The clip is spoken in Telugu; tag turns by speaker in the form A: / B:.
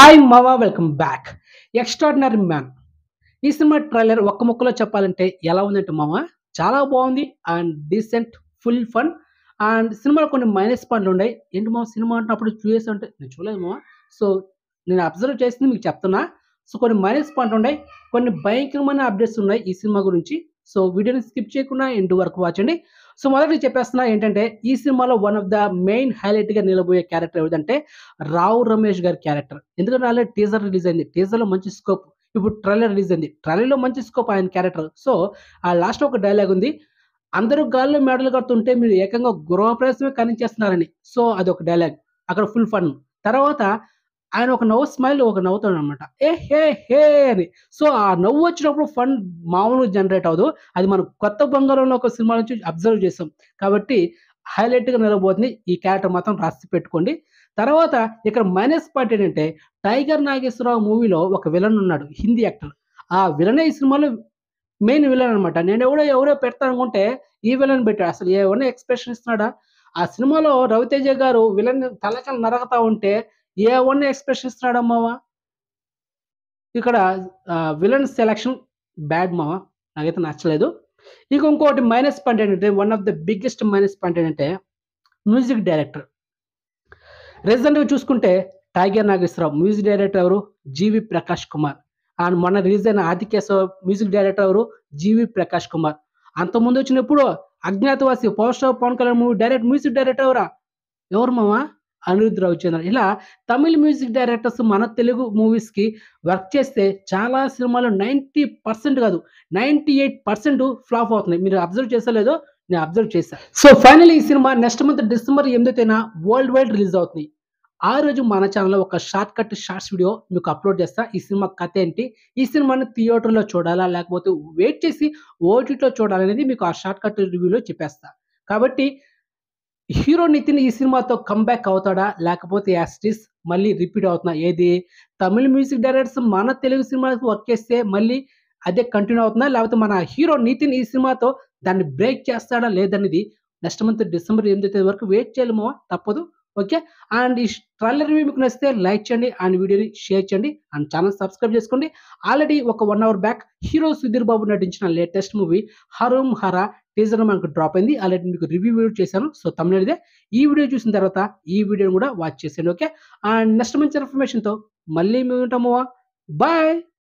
A: హాయ్ మావా వెల్కమ్ బ్యాక్ ఎక్స్ట్రాడినరీ మ్యాన్ ఈ సినిమా ట్రైలర్ ఒక్క ముక్కలో చెప్పాలంటే ఎలా ఉందంటే మామ చాలా బాగుంది and decent full fun and సినిమాలో కొన్ని మైనస్ పాయింట్లు ఉన్నాయి ఏంటి మామ సినిమా అంటున్నప్పుడు చూసేసి అంటే నేను చూడలేదు మామ సో నేను అబ్జర్వ్ చేసింది మీకు చెప్తున్నా సో కొన్ని మైనస్ పాయింట్లు ఉన్నాయి కొన్ని భయంకరమైన అప్డేట్స్ ఉన్నాయి ఈ సినిమా గురించి సో వీడియోని స్కిప్ చేయకుండా ఎండ్ వరకు వాచండి సో మొదటి చెప్పేస్తున్నా ఏంటంటే ఈ సినిమాలో వన్ ఆఫ్ ద మెయిన్ హైలైట్గా నిలబోయే క్యారెక్టర్ ఏమిటంటే రావు రమేష్ గారి క్యారెక్టర్ ఎందుకంటే ఆల్రెడీ టీజర్ రిలీజ్ అయింది టీజర్లో మంచి స్కోప్ ఇప్పుడు ట్రైలర్ రిలీజ్ అయింది ట్రైలర్లో మంచి స్కోప్ ఆయన క్యారెక్టర్ సో ఆ లాస్ట్ ఒక డైలాగ్ ఉంది అందరూ గాల్లో మెడలు కడుతుంటే మీరు ఏకంగా గృహప్రవేశమే కనిచేస్తున్నారని సో అది ఒక డైలాగ్ అక్కడ ఫుల్ ఫన్ తర్వాత ఆయన ఒక నవ్వు స్మైల్ ఒక నవ్వుతాడు అనమాట ఏ హే హే అని సో ఆ నవ్వు వచ్చినప్పుడు ఫన్ మామూలుగా జనరేట్ అవ్వదు అది మనం కొత్త బంగారంలో ఒక సినిమా నుంచి అబ్జర్వ్ చేసాం కాబట్టి హైలైట్గా నిలబోతుంది ఈ క్యారెక్టర్ మాత్రం రాసి పెట్టుకోండి తర్వాత ఇక్కడ మైనస్ పాయింట్ ఏంటంటే టైగర్ నాగేశ్వరరావు మూవీలో ఒక విలన్ ఉన్నాడు హిందీ యాక్టర్ ఆ విలనే ఈ సినిమాలో మెయిన్ విలన్ అనమాట నేను ఎవడో ఎవరో పెడతాను అనుకుంటే ఈ విలన్ పెట్టాడు అసలు ఏమన్నా ఎక్స్ప్రెషన్ ఇస్తున్నాడా ఆ సినిమాలో రవితేజ గారు విలన్ తలకలు నరకతా ఉంటే ఏమన్నా ఎక్స్ప్రెషన్ ఇస్తున్నాడు అమ్మావా ఇక్కడ విలన్ సెలక్షన్ బ్యాడ్ మావా నాకైతే నచ్చలేదు ఇక ఇంకోటి మైనస్ పాయింట్ ఏంటంటే one of the biggest minus point ఏంటంటే మ్యూజిక్ డైరెక్టర్ రీసెంట్గా చూసుకుంటే టైగర్ నాగేశ్వరరావు మ్యూజిక్ డైరెక్టర్ ఎవరు జీవి ప్రకాష్ కుమార్ అండ్ మొన్న రిలీజ్ అయిన ఆదికేశవ మ్యూజిక్ డైరెక్టర్ ఎవరు జీవి ప్రకాష్ కుమార్ అంతకుముందు వచ్చినప్పుడు Agnyaathavaasi power star Pawan Kalyan movie direct music director ఎవరా ఎవరు మామా అనిరుద్ధ్ రవిచంద్ర ఇలా తమిళ మ్యూజిక్ డైరెక్టర్స్ మన తెలుగు మూవీస్కి వర్క్ చేస్తే చాలా సినిమాలు నైంటీ పర్సెంట్ కాదు నైంటీ ఎయిట్ పర్సెంట్ ఫ్లాప్ అవుతున్నాయి మీరు అబ్జర్వ్ చేసలేదో నేను అబ్జర్వ్ చేశాను సో ఫైనల్ ఈ సినిమా నెక్స్ట్ మంత్ డిసెంబర్ ఎనిమిదో తేదీన వరల్డ్ వైడ్ రిలీజ్ అవుతుంది ఆ రోజు మన ఛానల్లో ఒక షార్ట్ కట్ షార్ట్స్ వీడియో మీకు అప్లోడ్ చేస్తా ఈ సినిమా కథ ఏంటి ఈ సినిమాని థియేటర్లో చూడాలా లేకపోతే వెయిట్ చేసి ఓటీటీలో చూడాలనేది మీకు ఆ షార్ట్ కట్ రివ్యూలో చెప్పేస్తా కాబట్టి హీరో నితిన్ ఈ సినిమాతో కంబ్యాక్ అవుతాడా లేకపోతే యాస్టిస్ మళ్ళీ రిపీట్ అవుతున్నా ఏది తమిళ మ్యూజిక్ డైరెక్టర్స్ మన తెలుగు సినిమాకి వర్క్ చేస్తే మళ్ళీ అదే కంటిన్యూ అవుతుందా లేకపోతే మన హీరో నితిన్ ఈ సినిమాతో దాన్ని బ్రేక్ చేస్తాడా లేదనేది నెక్స్ట్ మంత్ డిసెంబర్ ఎనిమిది తేదీ వరకు వెయిట్ చేయలేమో తప్పదు ఓకే అండ్ ఈ ట్రైలర్ రివ్యూ మీకు నచ్చితే లైక్ చేయండి అండ్ వీడియోని షేర్ చేయండి అండ్ ఛానల్ సబ్స్క్రైబ్ చేసుకోండి ఆల్రెడీ ఒక one hour back hero Sudheer Babu నటించిన latest movie Harom Hara teaser మనకు డ్రాప్ అయింది ఆల్రెడీ మీకు రివ్యూ వీడియో చేశాను సో తమిళదే ఈ వీడియో చూసిన తర్వాత ఈ వీడియోని కూడా వాచ్ చేసేయండి ఓకే అండ్ నెక్స్ట్ మంచి ఇన్ఫర్మేషన్తో మళ్ళీ మేము ఉంటాము బాయ్